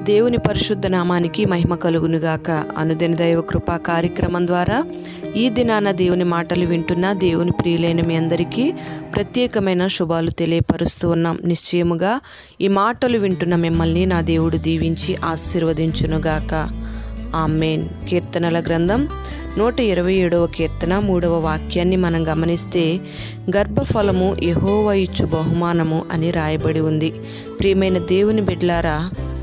దేవుని పరిశుద్ధ నామానికి మహిమ కలుగునుగాక అనుదిన దైవ కృపా కార్యక్రమం ద్వారా ఈ దినాన దేవుని మాటలు వింటున్న దేవుని ప్రియులైన మీ అందరికీ ప్రత్యేకమైన శుభాలు తెలియపరుస్తూ ఉన్నాం నిశ్చయముగా ఈ మాటలు వింటున్న మిమ్మల్ని నా దేవుడు దీవించి ఆశీర్వదించునుగాక ఆమెన్ కీర్తనల గ్రంథం నూట ఇరవై ఏడవ కీర్తన మూడవ వాక్యాన్ని మనం గమనిస్తే గర్భఫలము యహోవ ఇచ్చు బహుమానము అని రాయబడి ఉంది ప్రియమైన దేవుని బిడ్లారా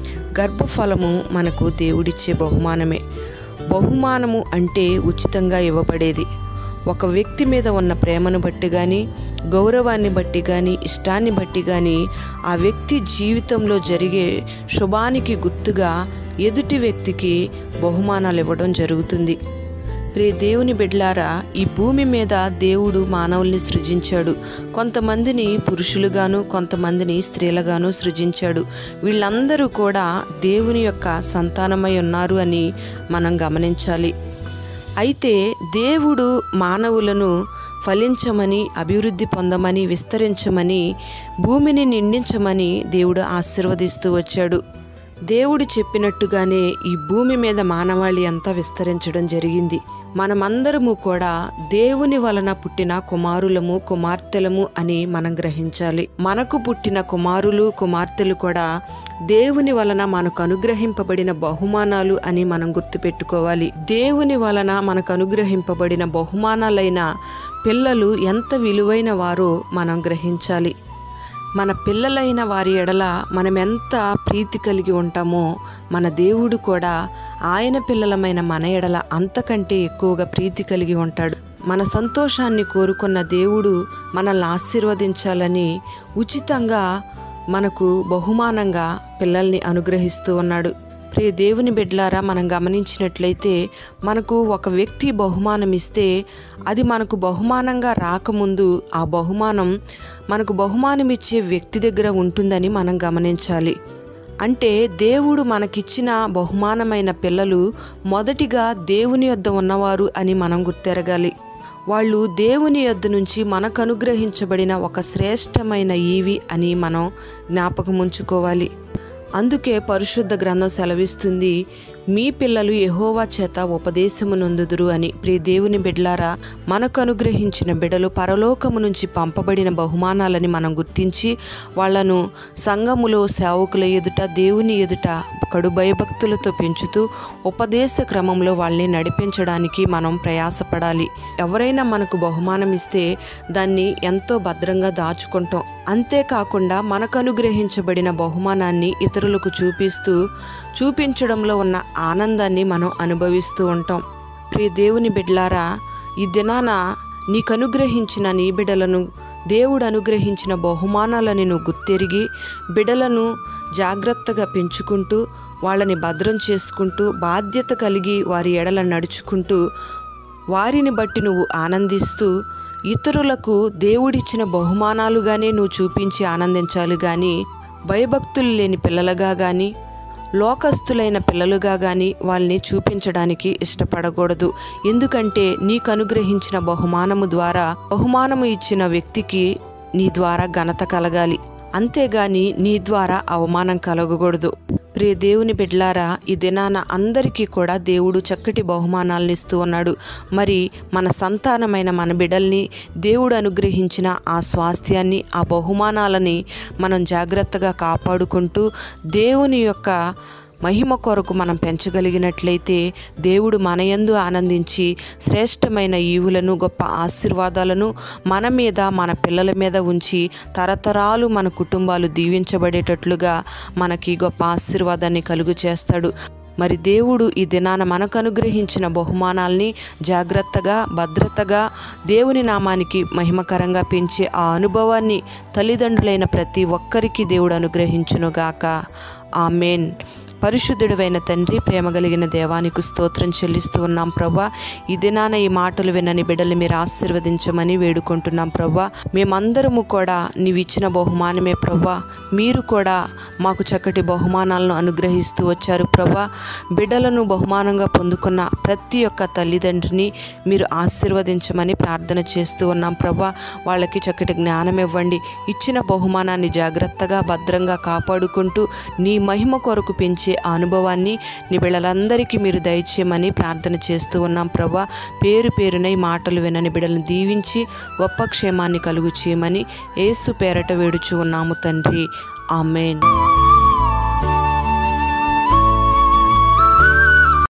గర్భఫలము మనకు దేవుడిచ్చే బహుమానమే బహుమానము అంటే ఉచితంగా ఇవ్వబడేది ఒక వ్యక్తి మీద ఉన్న ప్రేమను బట్టి కానీ గౌరవాన్ని బట్టి కానీ ఇష్టాన్ని బట్టి కానీ ఆ వ్యక్తి జీవితంలో జరిగే శుభానికి గుర్తుగా ఎదుటి వ్యక్తికి బహుమానాలు ఇవ్వడం జరుగుతుంది రే దేవుని బిడ్లారా ఈ భూమి మీద దేవుడు మానవుల్ని సృజించాడు కొంతమందిని పురుషులుగాను కొంతమందిని స్త్రీలుగాను సృజించాడు వీళ్ళందరూ కూడా దేవుని యొక్క సంతానమై ఉన్నారు అని మనం గమనించాలి అయితే దేవుడు మానవులను ఫలించమని అభివృద్ధి పొందమని విస్తరించమని భూమిని నిండించమని దేవుడు ఆశీర్వదిస్తూ వచ్చాడు దేవుడు చెప్పినట్టుగానే ఈ భూమి మీద మానవాళి అంతా విస్తరించడం జరిగింది మనమందరము కూడా దేవుని వలన పుట్టిన కుమారులము కుమార్తెలము అని మనం గ్రహించాలి మనకు పుట్టిన కుమారులు కుమార్తెలు కూడా దేవుని వలన మనకు అనుగ్రహింపబడిన బహుమానాలు అని మనం గుర్తుపెట్టుకోవాలి దేవుని వలన మనకు అనుగ్రహింపబడిన బహుమానాలైన పిల్లలు ఎంత విలువైన వారో మనం గ్రహించాలి మన పిల్లలైన వారి ఎడల మనం ఎంత ప్రీతి కలిగి ఉంటామో మన దేవుడు కూడా ఆయన పిల్లలమైన మన ఎడల అంతకంటే ఎక్కువగా ప్రీతి కలిగి ఉంటాడు మన సంతోషాన్ని కోరుకున్న దేవుడు మనల్ని ఆశీర్వదించాలని ఉచితంగా మనకు బహుమానంగా పిల్లల్ని అనుగ్రహిస్తూ ఉన్నాడు ప్రియ దేవుని బిడ్లారా మనం గమనించినట్లయితే మనకు ఒక వ్యక్తి బహుమానం ఇస్తే అది మనకు బహుమానంగా రాకముందు ఆ బహుమానం మనకు బహుమానం ఇచ్చే వ్యక్తి దగ్గర ఉంటుందని మనం గమనించాలి అంటే దేవుడు మనకిచ్చిన బహుమానమైన పిల్లలు మొదటిగా దేవుని యొద్ద ఉన్నవారు అని మనం గుర్తెరగాలి వాళ్ళు దేవుని యొద్ద నుంచి మనకు అనుగ్రహించబడిన ఒక శ్రేష్టమైన ఈవి అని మనం జ్ఞాపకం ఉంచుకోవాలి అందుకే పరిశుద్ధ గ్రంథం సెలవిస్తుంది మీ పిల్లలు యహోవా చేత ఉపదేశము నొందుదురు అని ప్రియ దేవుని బిడ్లారా మనకు అనుగ్రహించిన బిడలు పరలోకము నుంచి పంపబడిన బహుమానాలని మనం గుర్తించి వాళ్లను సంఘములో సేవకుల ఎదుట దేవుని ఎదుట కడు భయభక్తులతో పెంచుతూ ఉపదేశ క్రమంలో వాళ్ళని నడిపించడానికి మనం ప్రయాసపడాలి ఎవరైనా మనకు బహుమానం ఇస్తే దాన్ని ఎంతో భద్రంగా దాచుకుంటాం అంతేకాకుండా మనకు అనుగ్రహించబడిన బహుమానాన్ని ఇతరులకు చూపిస్తూ చూపించడంలో ఉన్న ఆనందాన్ని మనం అనుభవిస్తూ ఉంటాం ప్రియ దేవుని బిడ్లారా ఈ దినాన నీకు అనుగ్రహించిన నీ బిడలను దేవుడు అనుగ్రహించిన బహుమానాలని నువ్వు గుర్తెరిగి బిడలను జాగ్రత్తగా పెంచుకుంటూ వాళ్ళని భద్రం చేసుకుంటూ బాధ్యత కలిగి వారి ఎడల నడుచుకుంటూ వారిని బట్టి నువ్వు ఆనందిస్తూ ఇతరులకు దేవుడిచ్చిన బహుమానాలుగానే నువ్వు చూపించి ఆనందించాలి కానీ భయభక్తులు లేని పిల్లలుగా కానీ లోకస్తులైన పిల్లలుగా కానీ వాళ్ళని చూపించడానికి ఇష్టపడకూడదు ఎందుకంటే నీకు అనుగ్రహించిన బహుమానము ద్వారా బహుమానము ఇచ్చిన వ్యక్తికి నీ ద్వారా ఘనత కలగాలి అంతేగాని నీ ద్వారా అవమానం కలగకూడదు ప్రియ దేవుని బిడ్లారా ఈ దినాన అందరికీ కూడా దేవుడు చక్కటి బహుమానాలను ఇస్తూ ఉన్నాడు మరి మన సంతానమైన మన బిడ్డల్ని దేవుడు అనుగ్రహించిన ఆ స్వాస్థ్యాన్ని ఆ బహుమానాలని మనం జాగ్రత్తగా కాపాడుకుంటూ దేవుని యొక్క మహిమ కొరకు మనం పెంచగలిగినట్లయితే దేవుడు మనయందు ఆనందించి శ్రేష్టమైన ఈవులను గొప్ప ఆశీర్వాదాలను మన మీద మన పిల్లల మీద ఉంచి తరతరాలు మన కుటుంబాలు దీవించబడేటట్లుగా మనకి గొప్ప ఆశీర్వాదాన్ని కలుగు చేస్తాడు మరి దేవుడు ఈ దినాన మనకు అనుగ్రహించిన బహుమానాల్ని జాగ్రత్తగా భద్రతగా దేవుని నామానికి మహిమకరంగా పెంచే ఆ అనుభవాన్ని తల్లిదండ్రులైన ప్రతి ఒక్కరికి దేవుడు అనుగ్రహించునుగాక ఆమెన్ పరిశుద్ధుడైన తండ్రి ప్రేమ కలిగిన దేవానికి స్తోత్రం చెల్లిస్తూ ఉన్నాం ప్రభా ఈ దినాన ఈ మాటలు వినని బిడ్డలు మీరు ఆశీర్వదించమని వేడుకుంటున్నాం ప్రభా మేమందరము కూడా నీవు ఇచ్చిన బహుమానమే ప్రభా మీరు కూడా మాకు చక్కటి బహుమానాలను అనుగ్రహిస్తూ వచ్చారు ప్రభా బిడ్డలను బహుమానంగా పొందుకున్న ప్రతి ఒక్క తల్లిదండ్రిని మీరు ఆశీర్వదించమని ప్రార్థన చేస్తూ ఉన్నాం ప్రభా వాళ్ళకి చక్కటి జ్ఞానం ఇవ్వండి ఇచ్చిన బహుమానాన్ని జాగ్రత్తగా భద్రంగా కాపాడుకుంటూ నీ మహిమ కొరకు పెంచే జీవించే ఆ అనుభవాన్ని నీ బిడ్డలందరికీ మీరు దయచేయమని ప్రార్థన చేస్తూ ఉన్నాం ప్రభా పేరు పేరున ఈ మాటలు వినని బిడ్డలను దీవించి గొప్ప క్షేమాన్ని కలుగు చేయమని ఏసు పేరట వేడుచు ఉన్నాము తండ్రి ఆమెన్